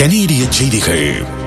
கனேடிய செய்திகள்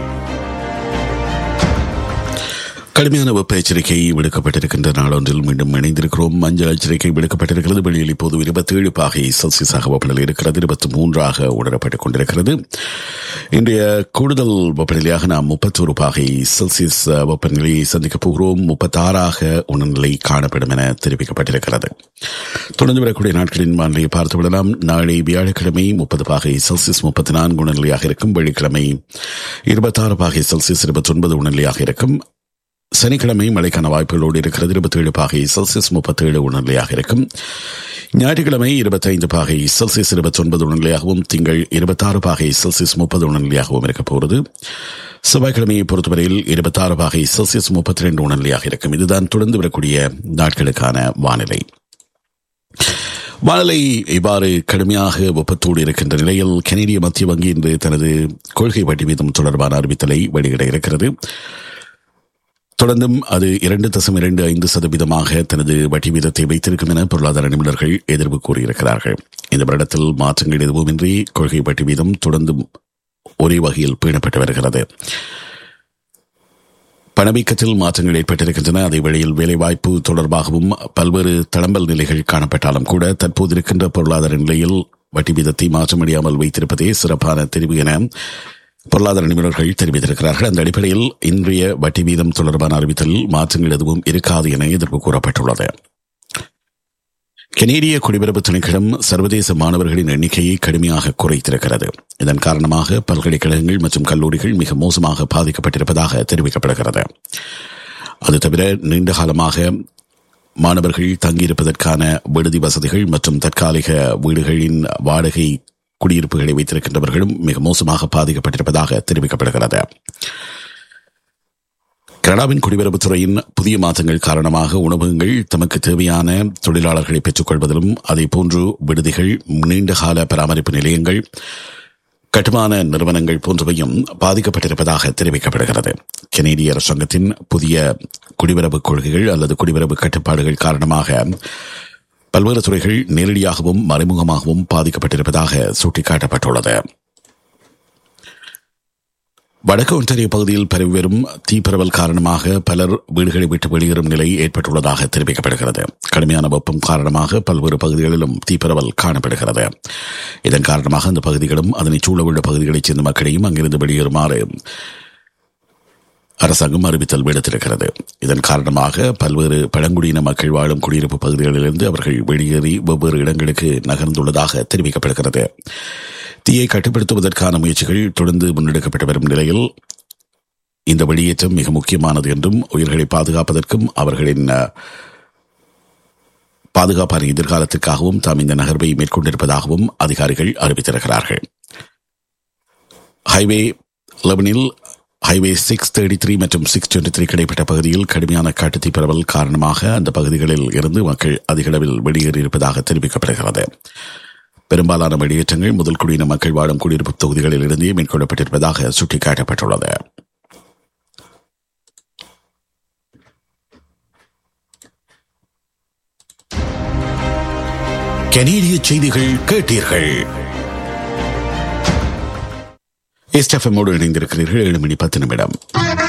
கடுமையான வெப்ப எச்சரிக்கை விடுக்கப்பட்டிருக்கின்ற நாளொன்றில் மீண்டும் இணைந்திருக்கிறோம் மஞ்சள் எச்சரிக்கை விடுக்கப்பட்டிருக்கிறது வெளியில் இப்போது இருபத்தி ஏழு பாகை செல்சியஸாக வெப்பநிலை இருக்கிறது இருபத்தி மூன்றாக உணரப்பட்டுக் கொண்டிருக்கிறது இன்றைய கூடுதல் வெப்பநிலையாக நாம் முப்பத்தோரு பாகை செல்சியஸ் வெப்பநிலையை சந்திக்கப் போகிறோம் முப்பத்தாறாக உணர்நிலை காணப்படும் என தெரிவிக்கப்பட்டிருக்கிறது தொடர்ந்து வரக்கூடிய நாட்களின் வானிலையை பார்த்து விடலாம் நாளை வியாழக்கிழமை முப்பது பாகை செல்சியஸ் முப்பத்தி நான்கு உணர்நிலையாக இருக்கும் வெள்ளிக்கிழமை இருபத்தாறு பாகை செல்சியஸ் இருபத்தி ஒன்பது உணர்நிலையாக இருக்கும் சனிக்கிழமை மழைக்கான வாய்ப்புகளோடு இருக்கிறது இருபத்தி ஏழு பாகை செல்சியஸ் முப்பத்தி ஏழு உணர்நிலையாக இருக்கும் ஞாயிற்றுக்கிழமை இருபத்தைந்து பாகை செல்சியஸ் இருபத்தி ஒன்பது உணர்நிலையாகவும் திங்கள் இருபத்தாறு பாகை செல்சியஸ் முப்பது உணர்நிலையாகவும் இருக்க போகிறது செவ்வாய்க்கிழமையை பொறுத்தவரையில் இருபத்தாறு பாகை செல்சியஸ் முப்பத்தி ரெண்டு உணர்நிலையாக இருக்கும் இதுதான் தொடர்ந்து வரக்கூடிய நாட்களுக்கான வானிலை வானிலை இவ்வாறு கடுமையாக வெப்பத்தோடு இருக்கின்ற நிலையில் கனேடிய மத்திய வங்கி இன்று தனது கொள்கை வட்டி வீதம் தொடர்பான அறிவித்தலை வெளியிட இருக்கிறது தொடர்ந்தும் அது இரண்டு தசம் இரண்டு ஐந்து சதவீதமாக தனது வட்டி வீதத்தை வைத்திருக்கும் என பொருளாதார நிபுணர்கள் எதிர்ப்பு கூறியிருக்கிறார்கள் இந்த வருடத்தில் மாற்றங்கள் எதுவுமின்றி கொள்கை வட்டி வீதம் தொடர்ந்தும் ஒரே வகையில் பேணப்பட்டு வருகிறது பணவீக்கத்தில் மாற்றங்கள் ஏற்பட்டிருக்கின்றன அதே வேளையில் வேலைவாய்ப்பு தொடர்பாகவும் பல்வேறு தளம்பல் நிலைகள் காணப்பட்டாலும் கூட தற்போது இருக்கின்ற பொருளாதார நிலையில் வட்டி வீதத்தை மாற்றமடையாமல் வைத்திருப்பதே சிறப்பான தெரிவு என பொருளாதார நிபுணர்கள் தெரிவித்திருக்கிறார்கள் அந்த அடிப்படையில் இன்றைய வட்டி வீதம் தொடர்பான அறிவித்தலில் மாற்றங்கள் எதுவும் இருக்காது என எதிர்ப்பு கூறப்பட்டுள்ளது கனேடிய குடிபரப்பு திணைக்களம் சர்வதேச மாணவர்களின் எண்ணிக்கையை கடுமையாக குறைத்திருக்கிறது இதன் காரணமாக பல்கலைக்கழகங்கள் மற்றும் கல்லூரிகள் மிக மோசமாக பாதிக்கப்பட்டிருப்பதாக தெரிவிக்கப்படுகிறது அது தவிர நீண்ட காலமாக மாணவர்கள் தங்கியிருப்பதற்கான விடுதி வசதிகள் மற்றும் தற்காலிக வீடுகளின் வாடகை குடியிருப்புகளை வைத்திருக்கின்றவர்களும் மிக மோசமாக பாதிக்கப்பட்டிருப்பதாக தெரிவிக்கப்படுகிறது கனடாவின் குடிபரப்புத்துறையின் புதிய மாற்றங்கள் காரணமாக உணவகங்கள் தமக்கு தேவையான தொழிலாளர்களை பெற்றுக் கொள்வதிலும் அதே போன்று விடுதிகள் நீண்டகால பராமரிப்பு நிலையங்கள் கட்டுமான நிறுவனங்கள் போன்றவையும் பாதிக்கப்பட்டிருப்பதாக தெரிவிக்கப்படுகிறது கனேடிய அரசாங்கத்தின் புதிய குடிபரப்பு கொள்கைகள் அல்லது குடிபரப்பு கட்டுப்பாடுகள் காரணமாக பல்வேறு துறைகள் நேரடியாகவும் மறைமுகமாகவும் பாதிக்கப்பட்டிருப்பதாக சுட்டிக்காட்டப்பட்டுள்ளது வடக்கு ஒன்றிய பகுதியில் பரவி வரும் தீப்பரவல் காரணமாக பலர் வீடுகளை விட்டு வெளியேறும் நிலை ஏற்பட்டுள்ளதாக தெரிவிக்கப்படுகிறது கடுமையான வெப்பம் காரணமாக பல்வேறு பகுதிகளிலும் தீப்பரவல் காணப்படுகிறது இதன் காரணமாக அந்த பகுதிகளும் அதனை சூழவுள்ள பகுதிகளைச் சேர்ந்த மக்களையும் அங்கிருந்து வெளியேறுமாறு அரசாங்கம் அறிவித்தல் விடுத்திருக்கிறது இதன் காரணமாக பல்வேறு பழங்குடியின மக்கள் வாழும் குடியிருப்பு பகுதிகளிலிருந்து அவர்கள் வெளியேறி வெவ்வேறு இடங்களுக்கு நகர்ந்துள்ளதாக தெரிவிக்கப்படுகிறது தீயை கட்டுப்படுத்துவதற்கான முயற்சிகள் தொடர்ந்து முன்னெடுக்கப்பட்டு வரும் நிலையில் இந்த வெளியேற்றம் மிக முக்கியமானது என்றும் உயிர்களை பாதுகாப்பதற்கும் அவர்களின் பாதுகாப்பான எதிர்காலத்திற்காகவும் தாம் இந்த நகர்வை மேற்கொண்டிருப்பதாகவும் அதிகாரிகள் அறிவித்திருக்கிறார்கள் ஹைவே லெவனில் ஹைவே சிக்ஸ் தேர்ட்டி த்ரீ மற்றும் சிக்ஸ் டுவெண்ட்டி த்ரீ கிடைப்பட்ட பகுதியில் கடுமையான காட்டுத்தீ பரவல் காரணமாக அந்த பகுதிகளில் இருந்து மக்கள் அதிக அளவில் வெளியேறியிருப்பதாக தெரிவிக்கப்படுகிறது பெரும்பாலான வெளியேற்றங்கள் முதல் குடியின மக்கள் வாழும் குடியிருப்பு தொகுதிகளில் இருந்தே மேற்கொள்ளப்பட்டிருப்பதாக சுட்டிக்காட்டப்பட்டுள்ளது கனேடிய செய்திகள் கேட்டீர்கள் எஸ்டெஃப்எம்மோடு இணைந்திருக்கிறீர்கள் ஏழு மணி பத்து நிமிடம்